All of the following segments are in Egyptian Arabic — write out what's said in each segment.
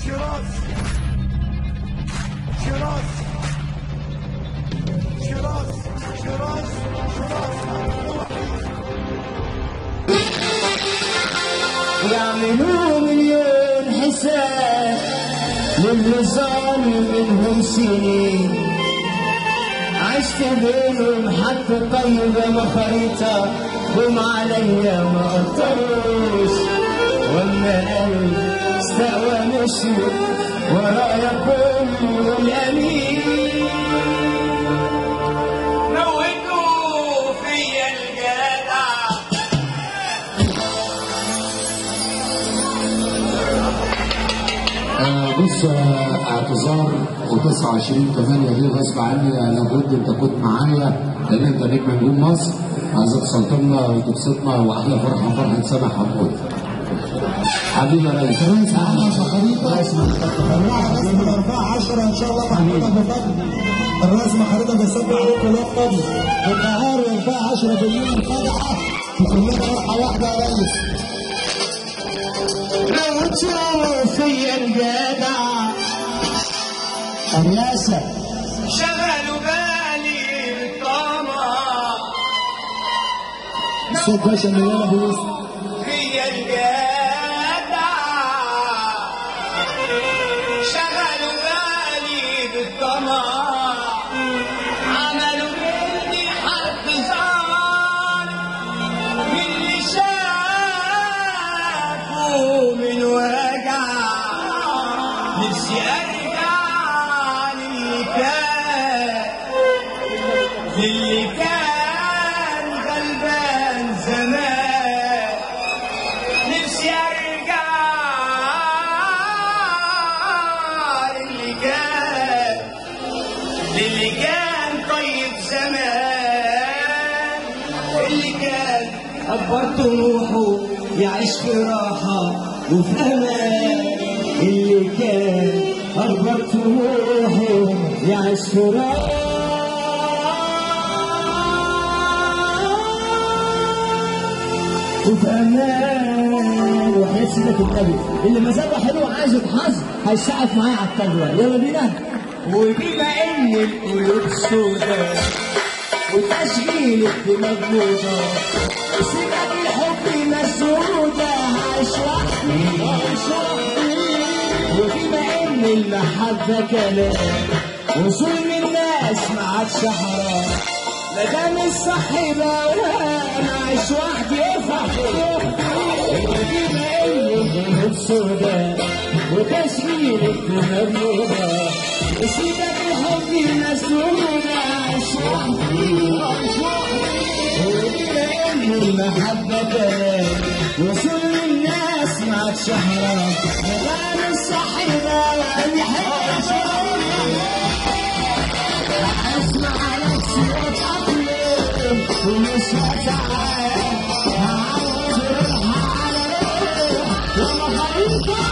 شراس شراس شراس شراس يعملوا مليون حساب للي ظالم منهم سنين عشت بينهم حتى طيبة ما خريطة هم عليا ما قطروش واما قلبي استقوى مشي ورايا كله اليمين موتوا فيا الجدع آه، بص آه، اعتذار و29 8 دي غصب عني آه، لابد انت كنت معايا لان انت نجم نجوم مصر عايزك تسلطنا وتبسطنا واحلى فرحه فرحه سامح حمود حبيبي يا ريس ريس احلى خريطه الرسم الأربعة عشرة إن شاء الله محمودة بفضل الرسم خريطة بيسبب عليكم الواد فضل والنهار الأربعة عشرة بالليل الفجعة وكلنا فرحة واحدة يا ريس موتوا فيا الجدع الرياسة شغلوا بالي بالطمع الصوت باشا مليانة فلوس فيا الجدع شغلوا بالي بالطمع عملوا مني حرف زار من اللي شافوا من وجع نفسي ارجع للي كان للي كان غلبان زمان نفسي ارجع للي كان للي كان طيب زمان اللي كان اكبر طموحه يعيش في راحه وفي امان اللي كان اكبر طموحه يعيش في راحه وفي امان وحياة سيدة النبي اللي مزاجه حلو عايز يتحظ هيسقف معايا على التجوى يلا بينا وبما ان القلوب سوداء وتشغيل الدماغ موضة سيبك الحب مسودة عايش وحدي عايش وحدي وبما ان المحبة كلام وظلم الناس ما عادش حرام ما دام الصح بقى انا عايش وحدي افرح وبما ان القلوب سوداء وتشغيل الدماغ موضة سيبك الحب مسودة عايش وحدي عايش وحدي وبما ان المحبة كلام وظلم الناس ما عادش حرام ما دام الصح بقى انا اسمع لك صوت اطلب ومش هتعب هعوز روحها على روح لما خليفه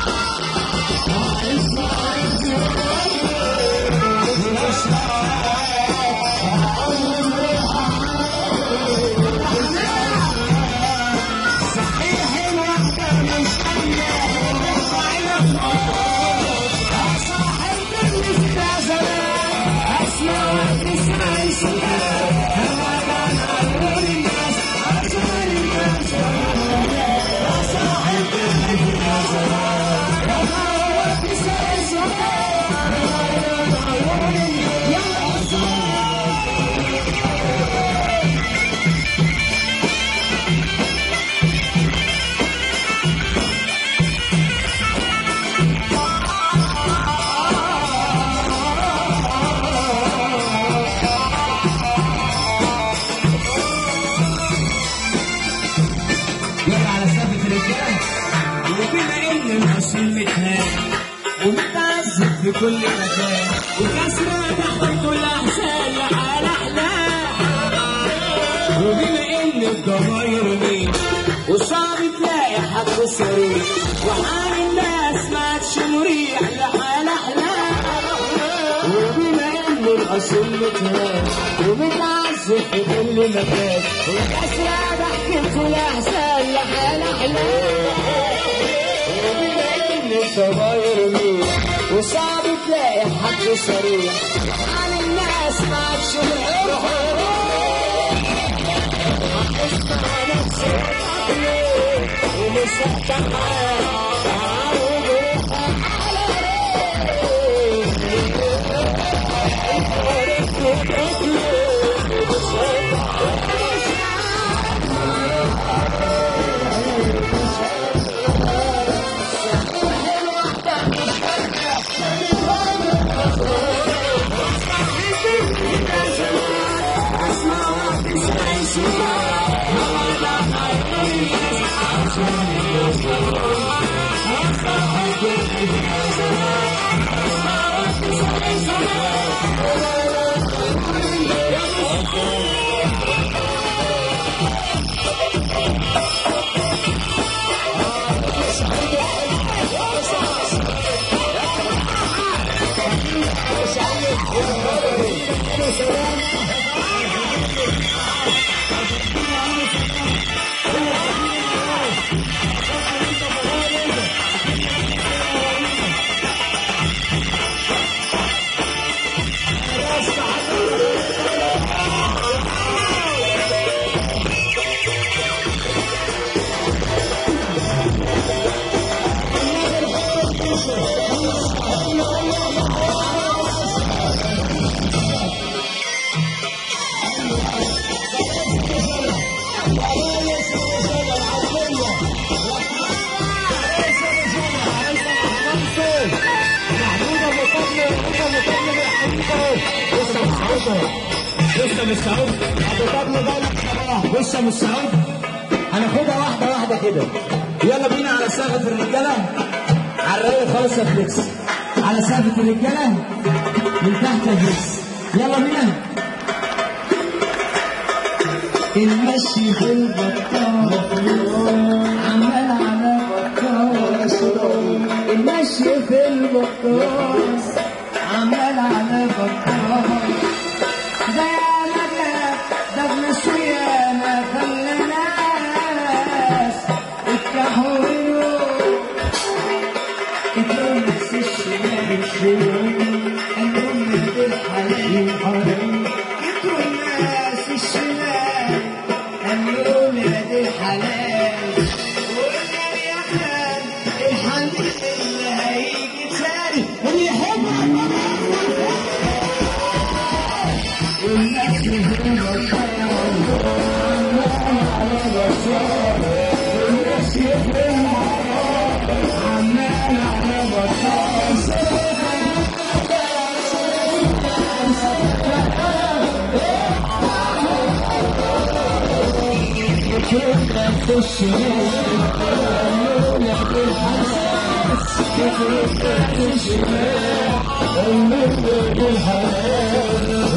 اسمع لك صوت ومش صحيح الوحدة مش صاحب بالنسبة زمان اسمع وتسمع اسمع يلا على سافة الرجالة وبما ان الاصل متهان ومتعذب في كل مكان وكسرة تاخد كل احسان لحال احلام وبما ان الضماير مين وصعب تلاقي حد صريح وحال الناس ما عادش مريح لحال احلام وبما ان الاصل متهان ومتعذب في كل مكان وكسرة ضحكة الاحسان لحال احلام وبما ان الضماير مين وصعب تلاقي حد صريح عن الناس ما عادش العرف اسمع نفسك ليه ومسكتك معاك تعالوا بروحك على لسه مش سعود لسه مش سعود هناخدها واحده واحده كده يلا بينا على سقف الرجاله على الرايق خالص يا فليكس على سقف الرجاله من تحت يا فليكس يلا بينا المشي في البطال عمال على بطال المشي في البطال عمال على بطال ده يا نجاة ده بنسيانا خلى ناس اتكحولوا اتلمس الشمال الشمال الأم بالحلال حرام اتوا الناس الشمال الولاد الحلال وقلنا يا خال الحنين اللي هيجي تاني اللي يحب والناس يهون والناس يهون عمال على بطال كنا نخش نقول بالحساس كنا نخش نقول بالحساس